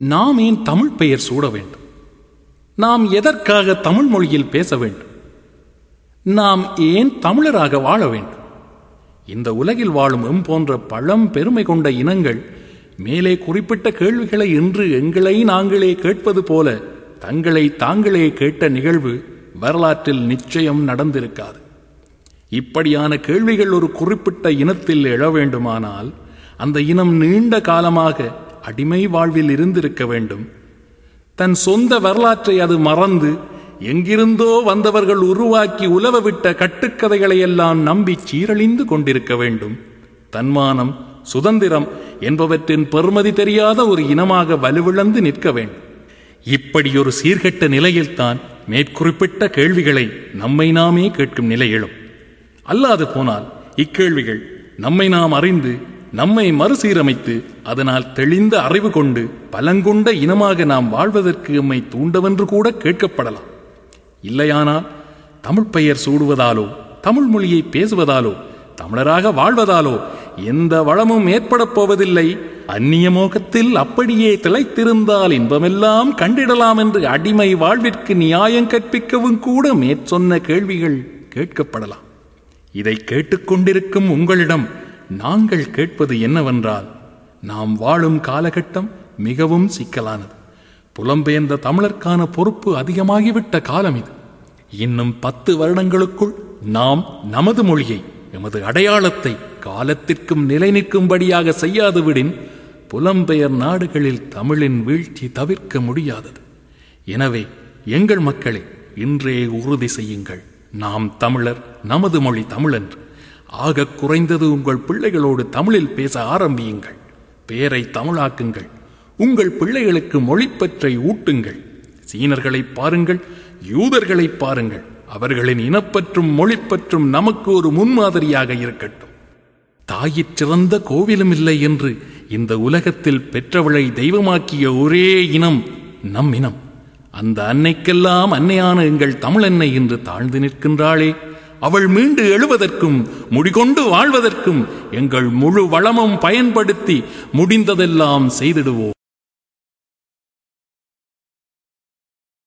நாம் ஏன் தமிழ் பெயர் சூட வேண்டும் நாம் எதற்காக தமிழ் மொழியில் பேச வேண்டும் நாம் ஏன் தமிழராக வாழ வேண்டும் இந்த உலகில் வாழும் எம் போன்ற பழம் பெருமை கொண்ட இனங்கள் மேலே குறிப்பிட்ட கேள்விகளை இன்று எங்களை நாங்களே கேட்பது போல தங்களை தாங்களே கேட்ட நிகழ்வு வரலாற்றில் நிச்சயம் நடந்திருக்காது இப்படியான கேள்விகள் ஒரு குறிப்பிட்ட இனத்தில் எழ வேண்டுமானால் அந்த இனம் நீண்ட காலமாக அடிமை வாழ்வில் இருந்திருக்க வேண்டும் தன் சொந்த வரலாற்றை அது மறந்து எங்கிருந்தோ வந்தவர்கள் உருவாக்கி உலவவிட்ட கட்டுக்கதைகளை எல்லாம் நம்பி சீரழிந்து கொண்டிருக்க வேண்டும் தன்மானம் சுதந்திரம் என்பவற்றின் பெருமதி தெரியாத ஒரு இனமாக வலுவிழந்து நிற்க வேண்டும் இப்படியொரு சீர்கெட்ட நிலையில்தான் மேற்குறிப்பிட்ட கேள்விகளை நம்மை நாமே கேட்கும் நிலை எழும் அல்லாது போனால் இக்கேள்விகள் நம்மை நாம் அறிந்து நம்மை மறுசீரமைத்து அதனால் தெளிந்த அறிவு கொண்டு பலங்கொண்ட இனமாக நாம் வாழ்வதற்கு எம்மை தூண்டவென்று கூட கேட்கப்படலாம் இல்லையானால் தமிழ் பெயர் சூடுவதாலோ தமிழ் மொழியை பேசுவதாலோ தமிழராக வாழ்வதாலோ எந்த வளமும் ஏற்படப் போவதில்லை அந்நிய மோகத்தில் அப்படியே திளைத்திருந்தால் இன்பமெல்லாம் கண்டிடலாம் என்று அடிமை வாழ்விற்கு நியாயம் கற்பிக்கவும் கூட மேற்சொன்ன கேள்விகள் கேட்கப்படலாம் இதை கேட்டுக்கொண்டிருக்கும் உங்களிடம் நாங்கள் கேட்பது என்னவென்றால் நாம் வாழும் காலகட்டம் மிகவும் சிக்கலானது புலம்பெயர்ந்த தமிழர்க்கான பொறுப்பு அதிகமாகிவிட்ட காலம் இது இன்னும் பத்து வருடங்களுக்குள் நாம் நமது மொழியை எமது அடையாளத்தை காலத்திற்கும் நிலை நிற்கும்படியாக செய்யாது விடின் புலம்பெயர் நாடுகளில் தமிழின் வீழ்ச்சி தவிர்க்க முடியாதது எனவே எங்கள் மக்களை இன்றே உறுதி செய்யுங்கள் நாம் தமிழர் நமது மொழி தமிழென்று ஆக குறைந்தது உங்கள் பிள்ளைகளோடு தமிழில் பேச ஆரம்பியுங்கள் பேரை தமிழாக்குங்கள் உங்கள் பிள்ளைகளுக்கு மொழிப்பற்றை ஊட்டுங்கள் சீனர்களை பாருங்கள் யூதர்களை பாருங்கள் அவர்களின் இனப்பற்றும் மொழிப்பற்றும் நமக்கு ஒரு முன்மாதிரியாக இருக்கட்டும் தாயிற் சிறந்த கோவிலும் இல்லை என்று இந்த உலகத்தில் பெற்றவளை தெய்வமாக்கிய ஒரே இனம் நம் இனம் அந்த அன்னைக்கெல்லாம் அன்னையான எங்கள் தமிழன்னை இன்று தாழ்ந்து நிற்கின்றாளே அவள் மீண்டு எழுவதற்கும் முடிகொண்டு வாழ்வதற்கும் எங்கள் முழு வளமும் பயன்படுத்தி முடிந்ததெல்லாம் செய்திடுவோம்